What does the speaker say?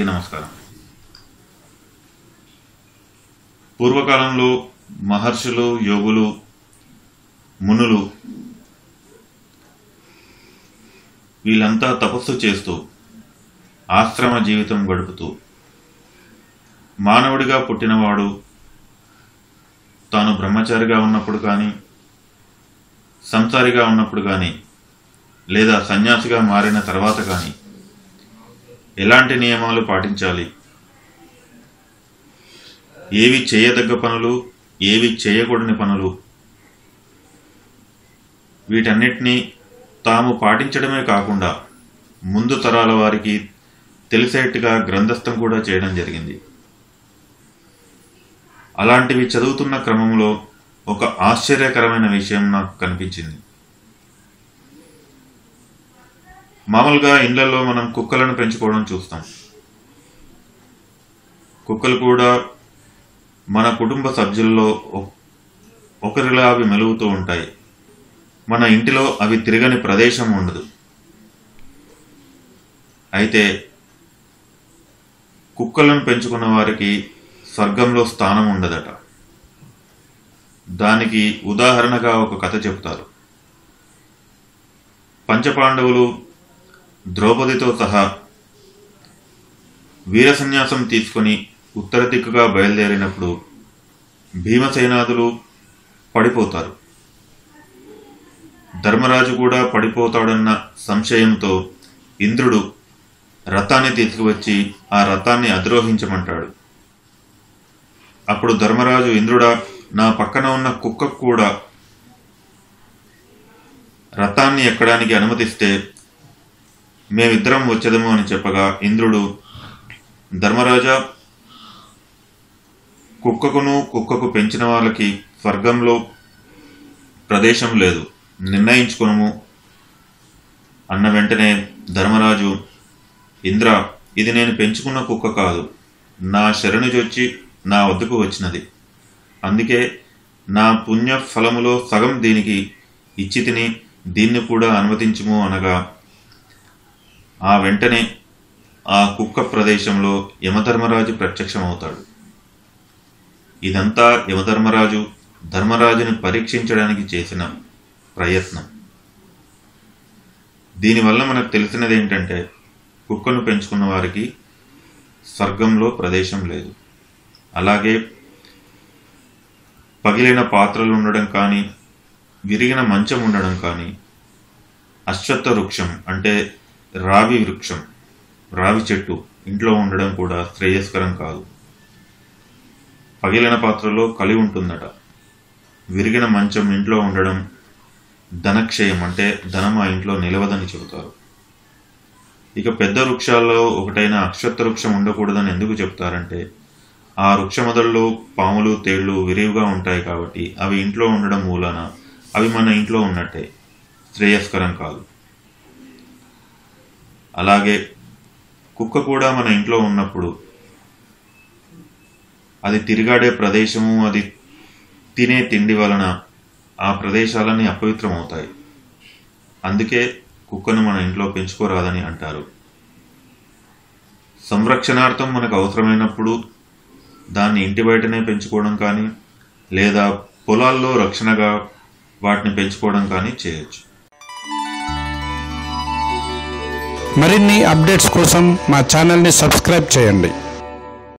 అందరికీ నమస్కారం పూర్వకాలంలో మహర్షులు యోగులు మునులు వీళ్ళంతా తపస్సు చేస్తూ ఆశ్రమ జీవితం గడుపుతూ మానవుడిగా పుట్టినవాడు తాను బ్రహ్మచారిగా ఉన్నప్పుడు కానీ సంసారిగా ఉన్నప్పుడు కానీ లేదా సన్యాసిగా మారిన తర్వాత కానీ ఎలాంటి నియమాలు పాటించాలి ఏవి చేయదగ్గ పనులు ఏవి చేయకూడని పనులు వీటన్నిటినీ తాము పాటించడమే కాకుండా ముందు తరాల వారికి తెలిసేట్టుగా గ్రంథస్థం కూడా చేయడం జరిగింది అలాంటివి చదువుతున్న క్రమంలో ఒక ఆశ్చర్యకరమైన విషయం నాకు కనిపించింది మామూలుగా ఇళ్లలో మనం కుక్కలను పెంచుకోవడం చూస్తాం కుక్కలు కూడా మన కుటుంబ సభ్యుల్లో ఒ- ఒకరిలా అవి మెలుగుతూ ఉంటాయి మన ఇంటిలో అవి తిరగని ప్రదేశం ఉండదు అయితే కుక్కలను పెంచుకున్న వారికి స్వర్గంలో స్థానం ఉండదట దానికి ఉదాహరణగా ఒక కథ చెప్తారు పంచపాండవులు ద్రౌపదితో సహా వీర సన్యాసం తీసుకొని ఉత్తర దిక్కుగా బయలుదేరినప్పుడు భీమసేనాదులు పడిపోతారు ధర్మరాజు కూడా పడిపోతాడన్న సంశయంతో ఇంద్రుడు రథాన్ని తీసుకువచ్చి ఆ రథాన్ని అధిరోహించమంటాడు అప్పుడు ధర్మరాజు ఇంద్రుడా నా పక్కన ఉన్న కుక్కకు కూడా రథాన్ని ఎక్కడానికి అనుమతిస్తే మేమిద్దరం వచ్చేదము అని చెప్పగా ఇంద్రుడు ధర్మరాజా కుక్కకును కుక్కకు పెంచిన వాళ్ళకి స్వర్గంలో ప్రదేశం లేదు నిర్ణయించుకునము అన్న వెంటనే ధర్మరాజు ఇంద్ర ఇది నేను పెంచుకున్న కుక్క కాదు నా శరణుజొచ్చి నా వద్దకు వచ్చినది అందుకే నా పుణ్య ఫలములో సగం దీనికి ఇచ్చి తిని దీన్ని కూడా అనుమతించుము అనగా ఆ వెంటనే ఆ కుక్క ప్రదేశంలో యమధర్మరాజు ప్రత్యక్షమవుతాడు ఇదంతా యమధర్మరాజు ధర్మరాజుని పరీక్షించడానికి చేసిన ప్రయత్నం దీనివల్ల మనకు తెలిసినది ఏంటంటే కుక్కను పెంచుకున్న వారికి స్వర్గంలో ప్రదేశం లేదు అలాగే పగిలిన పాత్రలు ఉండడం కానీ విరిగిన మంచం ఉండడం కానీ అశ్వత్థ వృక్షం అంటే రావి వృక్షం రావి చెట్టు ఇంట్లో ఉండడం కూడా శ్రేయస్కరం కాదు పగిలిన పాత్రలో కలి ఉంటుందట విరిగిన మంచం ఇంట్లో ఉండడం ధనక్షయం అంటే ధనం ఆ ఇంట్లో నిలవదని చెబుతారు ఇక పెద్ద వృక్షాల్లో ఒకటైన అక్షత్థ వృక్షం ఉండకూడదని ఎందుకు చెప్తారంటే ఆ వృక్ష మొదల్లో పాములు తేళ్లు విరివిగా ఉంటాయి కాబట్టి అవి ఇంట్లో ఉండడం మూలాన అవి మన ఇంట్లో ఉన్నట్టే శ్రేయస్కరం కాదు అలాగే కుక్క కూడా మన ఇంట్లో ఉన్నప్పుడు అది తిరిగాడే ప్రదేశము అది తినే తిండి వలన ఆ ప్రదేశాలన్నీ అపవిత్రమవుతాయి అందుకే కుక్కను మన ఇంట్లో పెంచుకోరాదని అంటారు సంరక్షణార్థం మనకు అవసరమైనప్పుడు దాన్ని ఇంటి బయటనే పెంచుకోవడం కానీ లేదా పొలాల్లో రక్షణగా వాటిని పెంచుకోవడం కానీ చేయొచ్చు మరిన్ని అప్డేట్స్ కోసం మా ఛానల్ని సబ్స్క్రైబ్ చేయండి